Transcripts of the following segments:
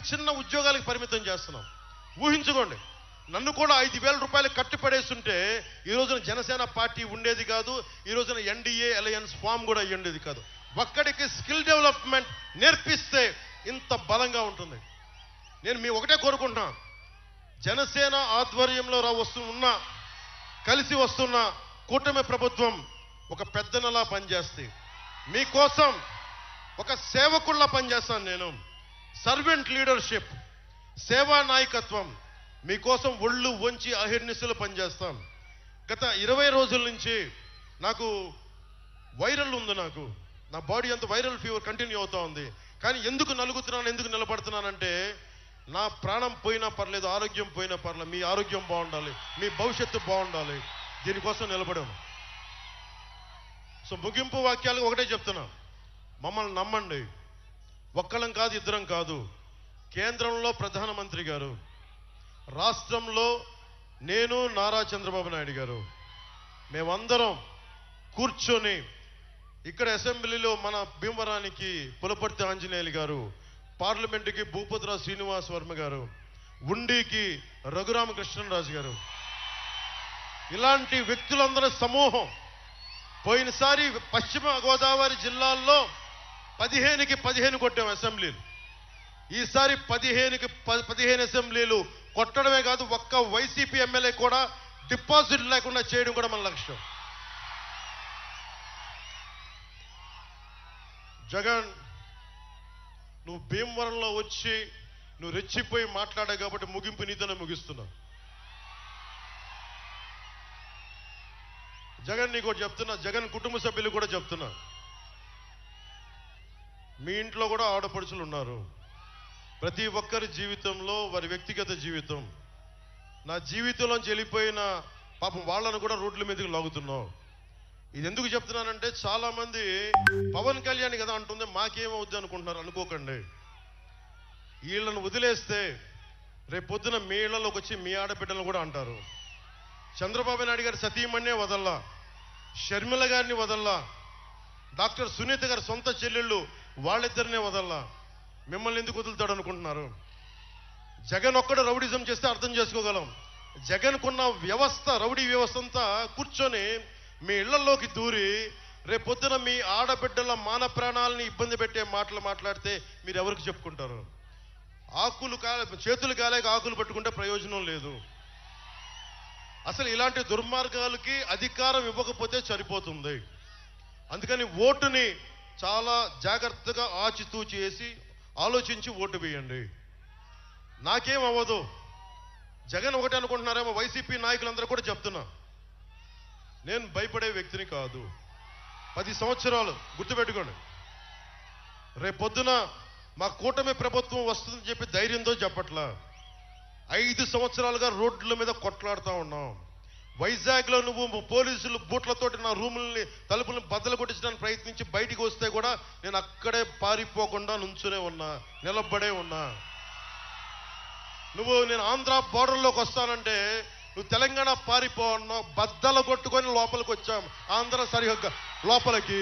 చిన్న ఉద్యోగాలకు పరిమితం చేస్తున్నాం ఊహించుకోండి నన్ను కూడా ఐదు వేల రూపాయలు కట్టి పడేస్తుంటే ఈ రోజున జనసేన పార్టీ ఉండేది కాదు ఈ రోజున ఎన్డీఏ అలయన్స్ ఫామ్ కూడా అయ్యి ఉండేది కాదు ఒక్కడికి స్కిల్ డెవలప్మెంట్ నేర్పిస్తే ఇంత బలంగా ఉంటుంది నేను మీ ఒకటే కోరుకుంటున్నాను జనసేన ఆధ్వర్యంలో రా వస్తూ ఉన్న కలిసి వస్తున్న కూటమి ప్రభుత్వం ఒక పెద్దనలా పనిచేస్తే మీకోసం ఒక సేవకుల్లా పనిచేస్తాను నేను సర్వెంట్ లీడర్షిప్ సేవా నాయకత్వం మీకోసం ఒళ్ళు వంచి అహిర్నిశలు పనిచేస్తాం గత ఇరవై రోజుల నుంచి నాకు వైరల్ ఉంది నాకు నా బాడీ అంత వైరల్ ఫీవర్ కంటిన్యూ అవుతా ఉంది కానీ ఎందుకు నలుగుతున్నాను ఎందుకు నిలబడుతున్నానంటే నా ప్రాణం పోయినా పర్లేదు ఆరోగ్యం పోయినా పర్లేదు మీ ఆరోగ్యం బాగుండాలి మీ భవిష్యత్తు బాగుండాలి దీనికోసం నిలబడాను సో ముగింపు వాక్యాలు ఒకటే చెప్తున్నా మమ్మల్ని నమ్మండి ఒక్కళ్ళం కాదు ఇద్దరం కాదు కేంద్రంలో ప్రధానమంత్రి గారు రాష్ట్రంలో నేను నారా చంద్రబాబు నాయుడు గారు మేమందరం కూర్చొని ఇక్కడ అసెంబ్లీలో మన భీమవరానికి పులపర్తి ఆంజనేయులు గారు పార్లమెంటుకి భూపతిరావు శ్రీనివాస్ వర్మ గారు ఉండికి రఘురామకృష్ణరాజు గారు ఇలాంటి వ్యక్తులందరి సమూహం పోయినసారి పశ్చిమ గోదావరి జిల్లాల్లో పదిహేనుకి పదిహేను కొట్టాం అసెంబ్లీలు ఈసారి పదిహేనుకి ప- పదిహేను అసెంబ్లీలు కొట్టడమే కాదు ఒక్క వైసీపీ ఎమ్మెల్యే కూడా డిపాజిట్ లేకుండా చేయడం కూడా మన లక్ష్యం జగన్ నువ్వు భీమవరంలో వచ్చి నువ్వు రెచ్చిపోయి మాట్లాడావు కాబట్టి ముగింపు నీతోనే ముగిస్తున్నా జగన్ నీకు ఒకటి చెప్తున్నా జగన్ కుటుంబ సభ్యులు కూడా చెప్తున్నా మీ ఇంట్లో కూడా ఆడపడుచులు ఉన్నారు ప్రతి ఒక్కరి జీవితంలో వారి వ్యక్తిగత జీవితం నా జీవితంలోంచి వెళ్ళిపోయిన పాపం వాళ్ళను కూడా రోడ్ల మీదకి లాగుతున్నావు ఇది ఎందుకు చెప్తున్నానంటే చాలా మంది పవన్ కళ్యాణ్ కదా అంటుంది మాకేమవుద్ది అనుకుంటున్నారు అనుకోకండి వీళ్ళను వదిలేస్తే రేపు పొద్దున మీ ఇళ్లలోకి వచ్చి మీ ఆడబిడ్డలను కూడా అంటారు చంద్రబాబు నాయుడు గారి సతీమణ్ణే వదల్లా షర్మిల గారిని వదల్లా డాక్టర్ సునీత గారి సొంత చెల్లెళ్ళు వాళ్ళిద్దరినే వదల్లా మిమ్మల్ని ఎందుకు వదులుతాడు అనుకుంటున్నారు జగన్ ఒక్కడు రౌడిజం చేస్తే అర్థం చేసుకోగలం జగన్ కున్న వ్యవస్థ రౌడీ వ్యవస్థ అంతా కూర్చొని మీ ఇళ్లలోకి దూరి రేపొద్దున మీ ఆడబిడ్డల మాన ప్రాణాలని ఇబ్బంది పెట్టే మాటలు మాట్లాడితే మీరు ఎవరికి చెప్పుకుంటారు ఆకులు కాలే చేతులు కాలేక ఆకులు పట్టుకుంటే ప్రయోజనం లేదు అసలు ఇలాంటి దుర్మార్గాలకి అధికారం ఇవ్వకపోతే సరిపోతుంది అందుకని ఓటుని చాలా జాగ్రత్తగా ఆచితూచి వేసి ఆలోచించి ఓటు వేయండి నాకేం అవ్వదు జగన్ ఒకటి అనుకుంటున్నారేమో వైసీపీ నాయకులందరూ కూడా చెప్తున్నా నేను భయపడే వ్యక్తిని కాదు పది సంవత్సరాలు గుర్తుపెట్టుకోండి రేపొద్దున మా కూటమి ప్రభుత్వం వస్తుందని చెప్పి ధైర్యంతో చెప్పట్లా ఐదు సంవత్సరాలుగా రోడ్ల మీద కొట్లాడుతూ ఉన్నాం వైజాగ్లో నువ్వు పోలీసులు బూట్లతోటి నా రూముల్ని తలుపులను బద్దలు కొట్టించడానికి ప్రయత్నించి బయటికి వస్తే కూడా నేను అక్కడే పారిపోకుండా నుంచునే ఉన్నా నిలబడే ఉన్నా నువ్వు నేను ఆంధ్ర బార్డర్లోకి వస్తానంటే నువ్వు తెలంగాణ పారిపో అన్నావు బద్దలు కొట్టుకొని లోపలికి వచ్చాం ఆంధ్ర సరిహద్దు లోపలికి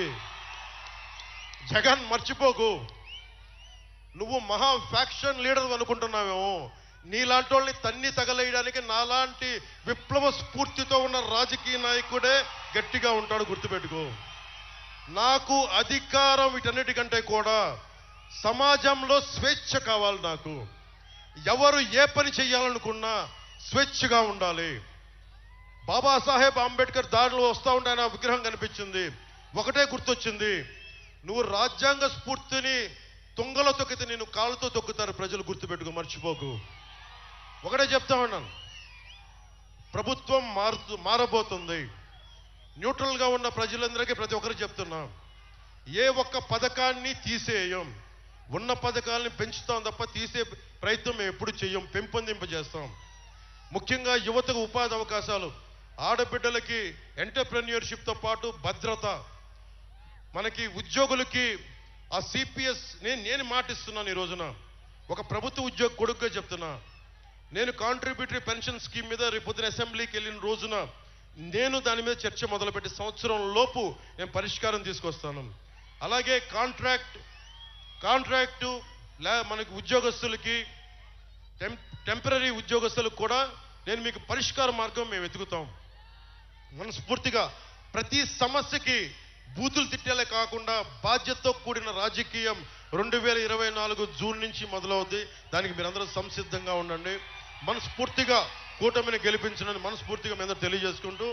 జగన్ మర్చిపోకు నువ్వు మహా ఫ్యాక్షన్ లీడర్ అనుకుంటున్నావేమో నీలాంటి వాళ్ళని తన్ని తగలేయడానికి నాలాంటి విప్లవ స్ఫూర్తితో ఉన్న రాజకీయ నాయకుడే గట్టిగా ఉంటాడు గుర్తుపెట్టుకో నాకు అధికారం వీటన్నిటికంటే కూడా సమాజంలో స్వేచ్ఛ కావాలి నాకు ఎవరు ఏ పని చేయాలనుకున్నా స్వేచ్ఛగా ఉండాలి బాబాసాహెబ్ అంబేద్కర్ దారిలో వస్తా ఉంటే ఆయన విగ్రహం కనిపించింది ఒకటే గుర్తొచ్చింది నువ్వు రాజ్యాంగ స్ఫూర్తిని తుంగలో తొక్కితే నేను కాళ్ళతో తొక్కుతారు ప్రజలు గుర్తుపెట్టుకో మర్చిపోకు ఒకటే చెప్తా ఉన్నాను ప్రభుత్వం మారుతూ మారబోతుంది న్యూట్రల్గా ఉన్న ప్రజలందరికీ ప్రతి ఒక్కరు చెప్తున్నా ఏ ఒక్క పథకాన్ని తీసేయం ఉన్న పథకాలని పెంచుతాం తప్ప తీసే ప్రయత్నం మేము ఎప్పుడు చెయ్యం పెంపొందింపజేస్తాం ముఖ్యంగా యువతకు ఉపాధి అవకాశాలు ఆడబిడ్డలకి ఎంటర్ప్రెన్యూర్షిప్తో పాటు భద్రత మనకి ఉద్యోగులకి ఆ సిపిఎస్ నేను నేను మాటిస్తున్నాను ఈ రోజున ఒక ప్రభుత్వ ఉద్యోగ కొడుకుగా చెప్తున్నా నేను కాంట్రిబ్యూటరీ పెన్షన్ స్కీమ్ మీద రేపు పొద్దున అసెంబ్లీకి వెళ్ళిన రోజున నేను దాని మీద చర్చ మొదలుపెట్టి సంవత్సరం లోపు నేను పరిష్కారం తీసుకొస్తాను అలాగే కాంట్రాక్ట్ కాంట్రాక్టు లే మనకి ఉద్యోగస్తులకి టెం టెంపరీ ఉద్యోగస్తులకు కూడా నేను మీకు పరిష్కార మార్గం మేము వెతుకుతాం మనస్ఫూర్తిగా ప్రతి సమస్యకి బూతులు తిట్టేలే కాకుండా బాధ్యతతో కూడిన రాజకీయం రెండు వేల ఇరవై నాలుగు జూన్ నుంచి మొదలవుద్ది దానికి మీరందరూ సంసిద్ధంగా ఉండండి మనస్ఫూర్తిగా కూటమిని గెలిపించడానికి మనస్ఫూర్తిగా మీ అందరూ తెలియజేసుకుంటూ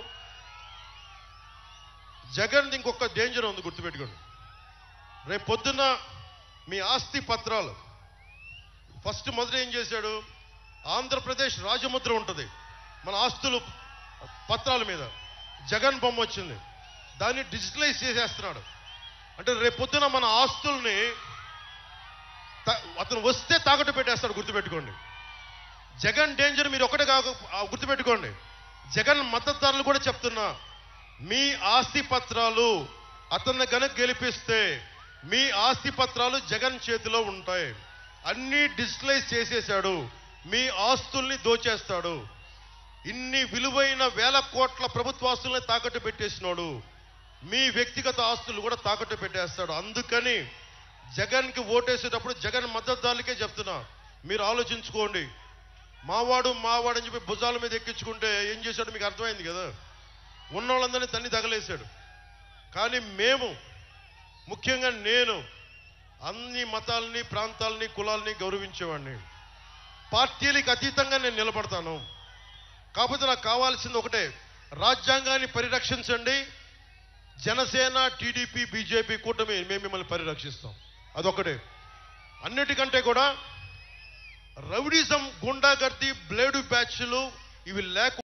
జగన్ ఇంకొక డేంజర్ ఉంది గుర్తుపెట్టుకోండి రేపు పొద్దున్న మీ ఆస్తి పత్రాలు ఫస్ట్ మొదట ఏం చేశాడు ఆంధ్రప్రదేశ్ రాజముద్ర ఉంటుంది మన ఆస్తులు పత్రాల మీద జగన్ బొమ్మ వచ్చింది దాన్ని డిజిటలైజ్ చేసేస్తున్నాడు అంటే రేపు పొద్దున మన ఆస్తుల్ని త- అతను వస్తే తాకట్టు పెట్టేస్తాడు గుర్తుపెట్టుకోండి జగన్ డేంజర్ మీరు ఒకటే కాక ఆ గుర్తుపెట్టుకోండి జగన్ మద్దతుదారులు కూడా చెప్తున్నా మీ ఆస్తి పత్రాలు అతన్ని గనక గెలిపిస్తే మీ ఆస్తి పత్రాలు జగన్ చేతిలో ఉంటాయి అన్ని డిజిటలైజ్ చేసేశాడు మీ ఆస్తుల్ని దోచేస్తాడు ఇన్ని విలువైన వేల కోట్ల ప్రభుత్వాస్తుల్ని తాకట్టు పెట్టేసినాడు మీ వ్యక్తిగత ఆస్తులు కూడా తాకట్టు పెట్టేస్తాడు అందుకని జగన్కి ఓటేసేటప్పుడు జగన్ మద్దతుదారులకే చెప్తున్నా మీరు ఆలోచించుకోండి మావాడు మావాడు అని చెప్పి భుజాల మీద ఎక్కించుకుంటే ఏం చేశాడు మీకు అర్థమైంది కదా ఉన్నోళ్ళందరినీ తన్ని తగలేశాడు కానీ మేము ముఖ్యంగా నేను అన్ని మతాలని ప్రాంతాలని కులాలని గౌరవించేవాడిని పార్టీలకు అతీతంగా నేను నిలబడతాను కాకపోతే నాకు కావాల్సింది ఒకటే రాజ్యాంగాన్ని పరిరక్షించండి జనసేన టీడీపీ బీజేపీ కూటమి మేము మిమ్మల్ని పరిరక్షిస్తాం అదొకటే అన్నిటికంటే కూడా రౌడీజం గుండాగర్ది బ్లేడు బ్యాచ్లు ఇవి లేకుండా